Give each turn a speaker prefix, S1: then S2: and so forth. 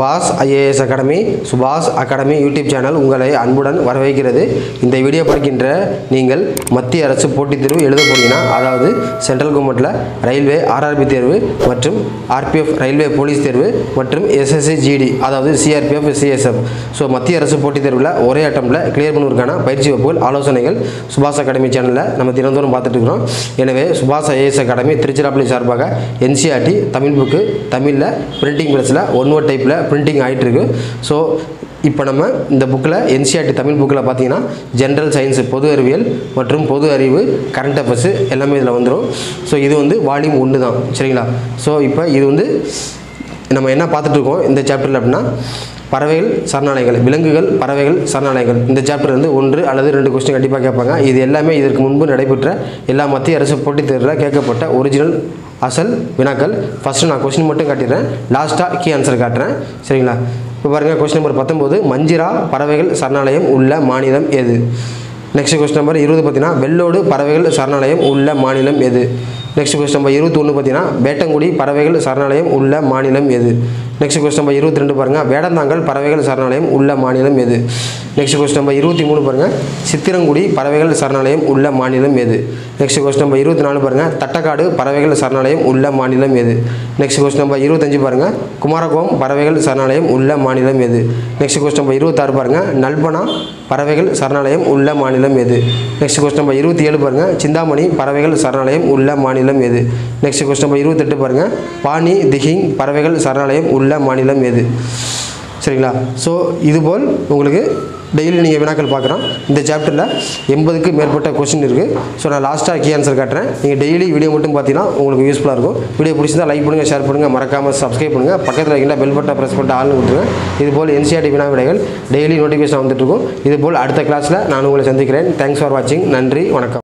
S1: சுபாஷ் IAS academy Subash academy YouTube channel உங்களை அன்புடன் வரவேற்கிறது இந்த வீடியோ பார்க்கின்ற நீங்கள் மத்திய அரசு போட்டித் தேர்வு எழுத போறீங்கன்னா அதாவது சென்ட்ரல் கவர்மெண்ட்டில் ரயில்வே ஆர்ஆர்பி தேர்வு மற்றும் ஆர்பிஎஃப் ரயில்வே போலீஸ் தேர்வு மற்றும் எஸ்எஸ்சி ஜிடி அதாவது சிஆர்பிஎஃப் சிஎஸ்எஃப் ஸோ மத்திய அரசு போட்டித் தேர்வில் ஒரே அட்டம்ல கிளியர் பண்ணுவதற்கான பயிற்சி வகுப்புகள் ஆலோசனைகள் சுபாஷ் அகாடமி சேனலில் நம்ம தினந்தோறும் பார்த்துட்டு இருக்கிறோம் எனவே சுபாஷ் ஐஏஎஸ் அகாடமி திருச்சிராப்பள்ளி சார்பாக என்சிஆர்டி தமிழ் புக்கு தமிழில் பிரிண்டிங் ப்ரெஸ்ஸில் ஒன் வேர்ட் டைப்பில் பிரிண்டிங் ஆகிட்டு இருக்கு ஸோ இப்போ நம்ம இந்த புக்கில் என்சிஆர்டி தமிழ் புக்கில் பார்த்தீங்கன்னா ஜென்ரல் சயின்ஸ் பொது அறிவியல் மற்றும் பொது அறிவு கரண்ட் அஃபேர்ஸ் எல்லாமே இதில் வந்துடும் ஸோ இது வந்து வால்யூம் ஒன்று தான் சரிங்களா ஸோ இப்போ இது வந்து நம்ம என்ன பார்த்துட்டு இருக்கோம் இந்த சாப்டரில் அப்படின்னா பறவைகள் சரணாலயங்கள் விலங்குகள் பறவைகள் சரணாலயங்கள் இந்த சாப்டர் வந்து ஒன்று அல்லது ரெண்டு கொஸ்டின் கண்டிப்பாக கேட்பாங்க இது எல்லாமே இதற்கு முன்பு நடைபெற்ற எல்லா மத்திய அரசு போட்டித் தேர்வில் கேட்கப்பட்ட ஒரிஜினல் அசல் வினாக்கள் ஃபஸ்ட்டு நான் கொஸ்டின் மட்டும் காட்டிடுறேன் லாஸ்ட்டாக கீ ஆன்சர் காட்டுறேன் சரிங்களா இப்போ பாருங்கள் கொஸ்டின் நம்பர் பத்தொம்போது மஞ்சிரா பறவைகள் சரணாலயம் உள்ள மாநிலம் எது நெக்ஸ்ட் கொஸ்டின் நம்பர் இருபது பார்த்தீங்கன்னா வெள்ளோடு பறவைகள் சரணாலயம் உள்ள மாநிலம் எது நெக்ஸ்ட் கொஸ்டின் நம்பர் இருபத்தொன்று பார்த்தீங்கன்னா வேட்டங்குடி பறவைகள் சரணாலயம் உள்ள மாநிலம் எது நெக்ஸ்ட் கொஸ்டின் நம்பர் இருபத்தி ரெண்டு பாருங்கள் வேடந்தாங்கல் பறவைகள் சரணாலயம் உள்ள மாநிலம் எது நெக்ஸ்ட் கொஸ்டின் நம்பர் இருபத்தி மூணு பாருங்கள் சித்திரங்குடி பறவைகள் சரணாலயம் உள்ள மாநிலம் எது நெக்ஸ்ட் கொஸ்டின் நம்பர் இருபத்தி நாலு பாருங்கள் தட்டக்காடு பறவைகள் சரணாலயம் உள்ள மாநிலம் எது நெக்ஸ்ட் கொஸ்டின் நம்பர் இருபத்தஞ்சு பாருங்கள் குமாரகோம் பறவைகள் சரணாலயம் உள்ள மாநிலம் எது நெக்ஸ்ட் கொஸ்டின் நம்பர் இருபத்தாறு பாருங்கள் நல்பனா பறவைகள் சரணாலயம் உள்ள மாநிலம் எது நெக்ஸ்ட் கொஸ்டின் நம்பர் இருபத்தி ஏழு பாருங்கள் சிந்தாமணி பறவைகள் சரணாலயம் உள்ள மாநிலம் எது நெக்ஸ்ட் கொஸ்டின் நம்பர் இருபத்தெட்டு பாருங்கள் பாணி திஹிங் பறவைகள் சரணாலயம் உள்ள மாநிலம் எது சரிங்களா ஸோ இதுபோல் உங்களுக்கு டெய்லி நீங்கள் வினாக்கள் பார்க்குறோம் இந்த சாப்டரில் எண்பதுக்கு மேற்பட்ட கொஸ்டின் இருக்குது ஸோ நான் லாஸ்ட்டாக கீ ஆன்சர் காட்டுறேன் நீங்கள் டெய்லி வீடியோ மட்டும் பார்த்தீங்கன்னா உங்களுக்கு யூஸ்ஃபுல்லாக இருக்கும் வீடியோ பிடிச்சிருந்தா லைக் பண்ணுங்கள் ஷேர் பண்ணுங்கள் மறக்காமல் சப்ஸ்கிரைப் பண்ணுங்கள் பக்கத்தில் இருக்கின்ற பெல் பட்டனை ப்ரெஸ் பண்ணிட்டு ஆள்னு கொடுத்துருங்க இதுபோல் என்சிஆர்டி வினா விடைகள் டெய்லி நோட்டிஃபிகேஷன் வந்துட்டு இருக்கும் இதுபோல் அடுத்த கிளாஸில் நான் உங்களை சந்திக்கிறேன் தேங்க்ஸ் ஃபார் வாட்சிங் நன்றி வணக்கம்